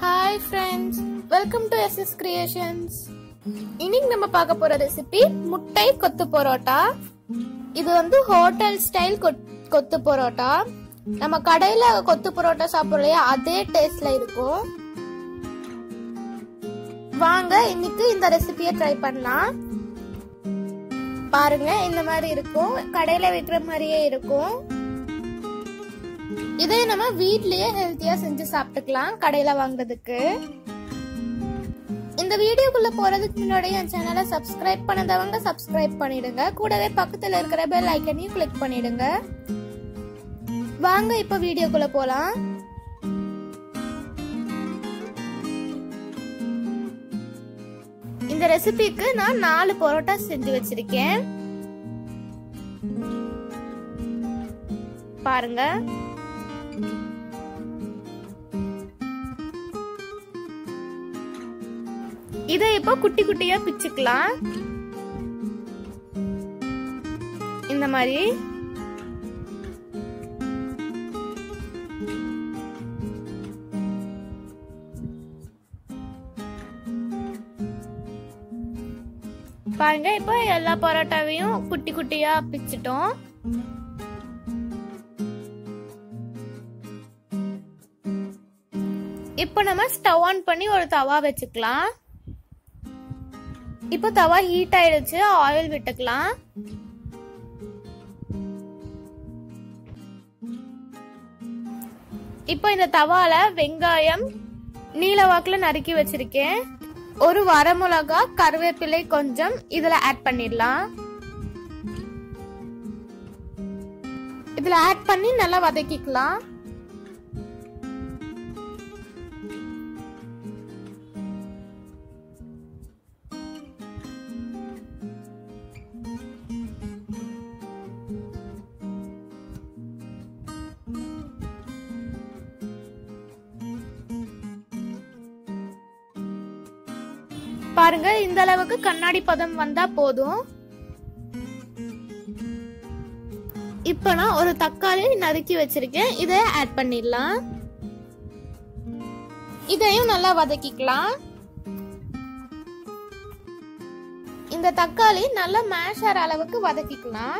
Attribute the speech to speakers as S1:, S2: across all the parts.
S1: hi friends welcome to S S creations இன்னைக்கு நம்ம பார்க்க போற ரெசிபி முட்டை கொத்து பரோட்டா இது வந்து ஹோட்டல் ஸ்டைல் கொத்து பரோட்டா நம்ம கடையில கொத்து பரோட்டா சாப்பிடுறோம் அதே டேஸ்ட்ல இருக்கும் வாங்க இன்னைக்கு இந்த ரெசிபியை ட்ரை பண்ணலாம் பாருங்க இந்த மாதிரி இருக்கும் கடையில விற்கிற மாதிரியே இருக்கும் இதை நம்ம வீட்லயே ஹெல்த்தியா செஞ்சு சாப்பிட்டுக்கலாம் கடையில வாங்குறதுக்கு இந்த வீடியோக்குள்ள போறதுக்கு முன்னாடி என் சேனலை சப்ஸ்கிரைப் பண்ணாதவங்க சப்ஸ்கிரைப் பண்ணிடுங்க கூடவே பக்கத்துல இருக்கிற பெல் ஐக்கனையும் கிளிக் பண்ணிடுங்க வாங்க இப்ப வீடியோக்குள்ள போலாம் இந்த ரெசிபிக்கு நான் நாலு பரோட்டா செஞ்சு வச்சிருக்கேன் பாருங்க இதை இப்போ குட்டி குட்டியா பிச்சுக்கலாம் இந்த மாதிரி பாருங்க இப்போ எல்லா பரோட்டாவையும் குட்டி குட்டியா பிச்சிட்டோம் இப்போ நம்ம ஸ்டவ் ஆன் பண்ணி ஒரு தவா வச்சுக்கலாம் இப்போ தவா ஹீட் ஆயிடுச்சு ஆயில் விட்டுக்கலாம் இப்போ இந்த தவால வெங்காயம் நீல வாக்குல நறுக்கி வச்சிருக்கேன் ஒரு வரமிளகா கருவேப்பிலை கொஞ்சம் இதுல ஆட் பண்ணிடலாம் இதுல ஆட் பண்ணி நல்லா வதக்கிக்கலாம் பாருங்க இந்த அளவுக்கு கண்ணாடி பதம் வந்தா போதும் இப்ப நான் ஒரு தக்காளி நறுக்கி வச்சிருக்கேன் இதை ஆட் பண்ணிடலாம் இதையும் நல்லா வதக்கிக்கலாம் இந்த தக்காளி நல்லா மேஷ் ஆகிற அளவுக்கு வதக்கிக்கலாம்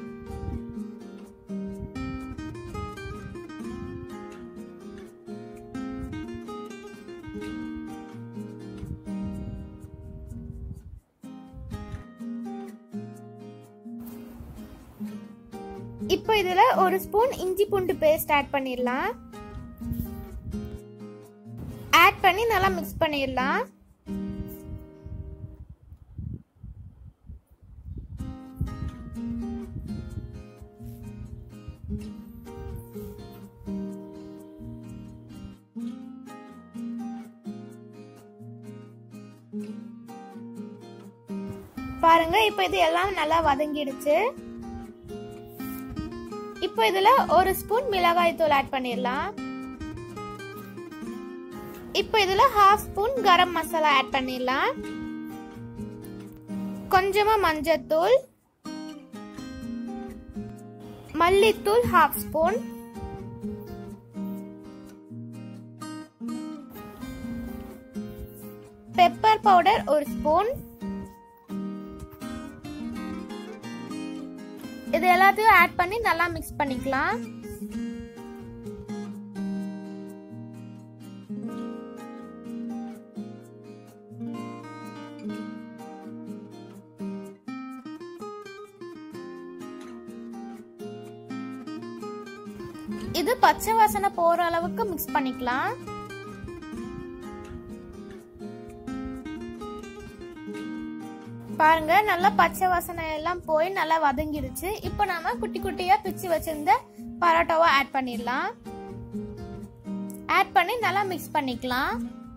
S1: இப்போ இதுல ஒரு ஸ்பூன் இஞ்சி பூண்டு பேஸ்ட் ஆட் பண்ணிடலாம் ஆட் பண்ணி நல்லா மிக்ஸ் பண்ணிடலாம் பாருங்க இப்போ இது எல்லாம் நல்லா வதங்கிடுச்சு இப்போ இதுல ஒரு ஸ்பூன் மிளகாய் தூள் ஆட் பண்ணிடலாம் இப்போ இதுல half spoon garam masala add பண்ணிடலாம் கொஞ்சமா மஞ்சத்தூள் மல்லித்தூள் ஹாஃப் ஸ்பூன் பெப்பர் பவுடர் ஒரு ஸ்பூன் இது எல்லாத்தையும் ஆட் பண்ணி நல்லா மிக்ஸ் பண்ணிக்கலாம் இது பச்சை வாசனை போற அளவுக்கு மிக்ஸ் பண்ணிக்கலாம் பாருங்க நல்லா பச்சை வாசனை எல்லாம் போய் நல்லா வதங்கிடுச்சு இப்போ நாம குட்டி குட்டியா பிச்சு வச்சிருந்த பரோட்டாவை ஆட் பண்ணிடலாம் ஆட் பண்ணி நல்லா மிக்ஸ் பண்ணிக்கலாம்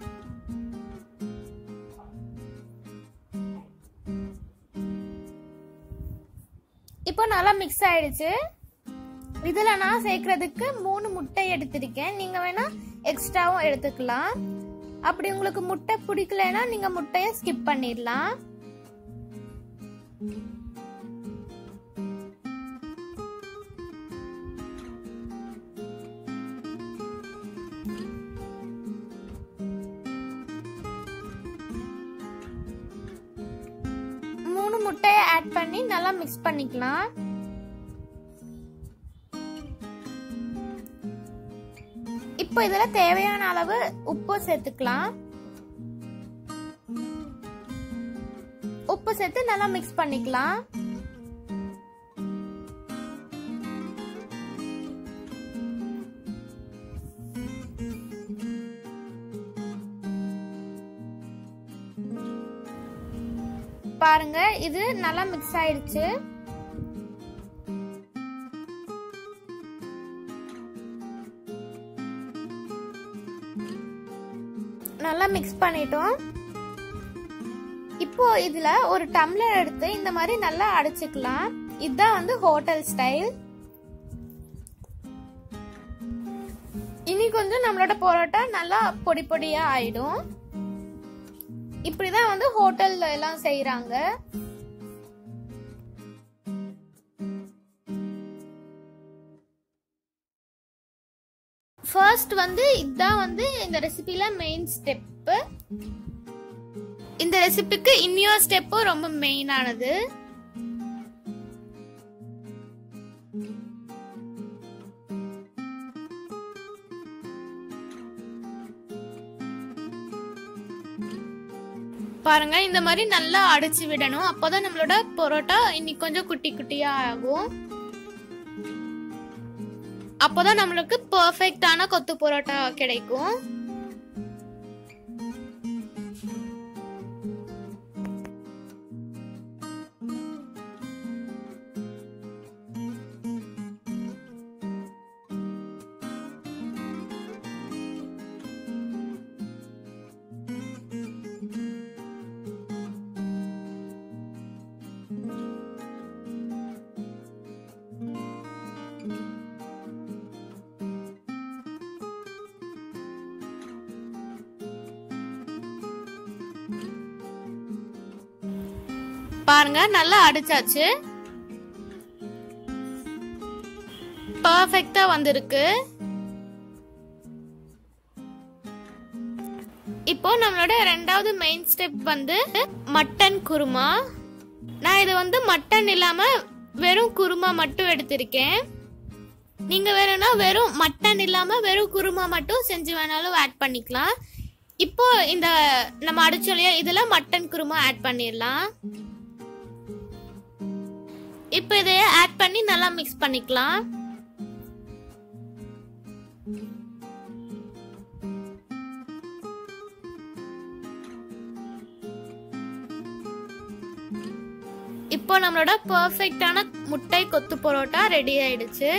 S1: இப்போ நல்லா மிக்ஸ் ஆயிடுச்சு இதுல நான் சேர்க்கறதுக்கு மூணு முட்டை எடுத்திருக்கேன் நீங்க வேணா எக்ஸ்ட்ராவும் எடுத்துக்கலாம் அப்படி உங்களுக்கு முட்டை பிடிக்கலன்னா நீங்க முட்டைய ஸ்கிப் பண்ணிடலாம் மூணு முட்டையை ஆட் பண்ணி நல்லா மிக்ஸ் பண்ணிக்கலாம் இப்போ இதுல தேவையான அளவு உப்பு சேர்த்துக்கலாம் உப்பு சேர்த்து நல்லா மிக்ஸ் பண்ணிக்கலாம் பாருங்க இது நல்லா மிக்ஸ் ஆயிடுச்சு நல்லா மிக்ஸ் பண்ணிட்டோம் இப்போ இதுல ஒரு டம்ளர் எடுத்து இந்த மாதிரி நல்லா அடைச்சுக்கலாம் இதுதான் வந்து ஹோட்டல் ஸ்டைல் இனி கொஞ்சம் நம்மளோட பரோட்டா நல்லா பொடி பொடியா ஆயிடும் இப்படிதான் வந்து ஹோட்டல்ல எல்லாம் செய்யறாங்க ஃபர்ஸ்ட் வந்து இதுதான் வந்து இந்த ரெசிபில மெயின் ஸ்டெப்பு இந்த ரெசிபிக்கு இன்னொரு ஸ்டெப்பும் ரொம்ப மெயினானது பாருங்க இந்த மாதிரி நல்லா அடைச்சு விடணும் அப்போதான் நம்மளோட பரோட்டா இன்னைக்கு கொஞ்சம் குட்டி குட்டியா ஆகும் அப்போதான் நம்மளுக்கு பெர்ஃபெக்டான கொத்து பரோட்டா கிடைக்கும் பாருங்க நல்லா அடிச்சாச்சு பர்ஃபெக்டா வந்திருக்கு இப்போ நம்மளோட ரெண்டாவது மெயின் ஸ்டெப் வந்து மட்டன் குருமா நான் இது வந்து மட்டன் இல்லாம வெறும் குருமா மட்டும் எடுத்திருக்கேன் நீங்க வேணும்னா வெறும் மட்டன் இல்லாம வெறும் குருமா மட்டும் செஞ்சு வேணாலும் ஆட் பண்ணிக்கலாம் இப்போ இந்த நம்ம அடிச்சோலையா இதுல மட்டன் குருமா ஆட் பண்ணிடலாம் இப்போ இதைய ஆட் பண்ணி நல்லா மிக்ஸ் பண்ணிக்கலாம் இப்போ நம்மளோட பர்ஃபெக்டான முட்டை கொத்து பரோட்டா ரெடி ஆயிடுச்சு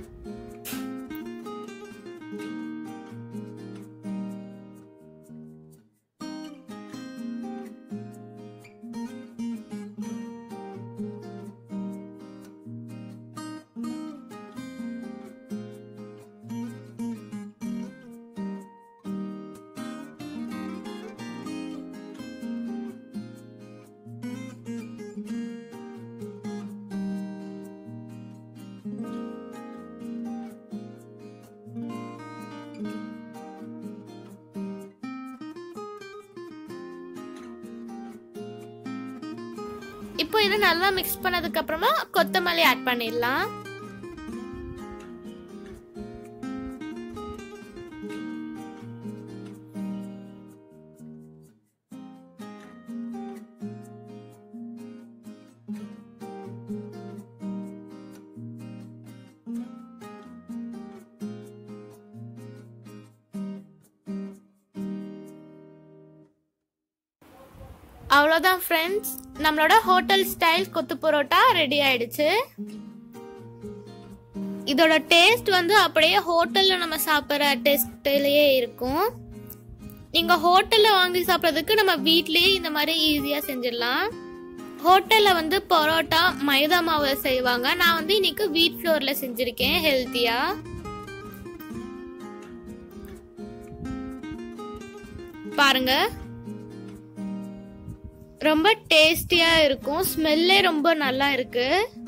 S1: இப்போ இதை நல்லா மிக்ஸ் பண்ணதுக்கு அப்புறமா கொத்தமல்லி ஆட் பண்ணிடலாம் அவ்வளோதான் ஃப்ரெண்ட்ஸ் நம்மளோட ஹோட்டல் ஸ்டைல் கொத்து பரோட்டா ரெடி ஆயிடுச்சு இதோட டேஸ்ட் வந்து அப்படியே ஹோட்டல்ல நம்ம சாப்பிட்ற டேஸ்ட்லயே இருக்கும் நீங்க ஹோட்டல்ல வாங்கி சாப்பிட்றதுக்கு நம்ம வீட்லயே இந்த மாதிரி ஈஸியா செஞ்சிடலாம் ஹோட்டல்ல வந்து பரோட்டா மைதா மாவுல செய்வாங்க நான் வந்து இன்னைக்கு வீட் ஃப்ளோர்ல செஞ்சிருக்கேன் ஹெல்த்தியா பாருங்க ரொம்ப டேஸ்டியா இருக்கும் ஸ்மெல்லே ரொம்ப நல்லா இருக்கு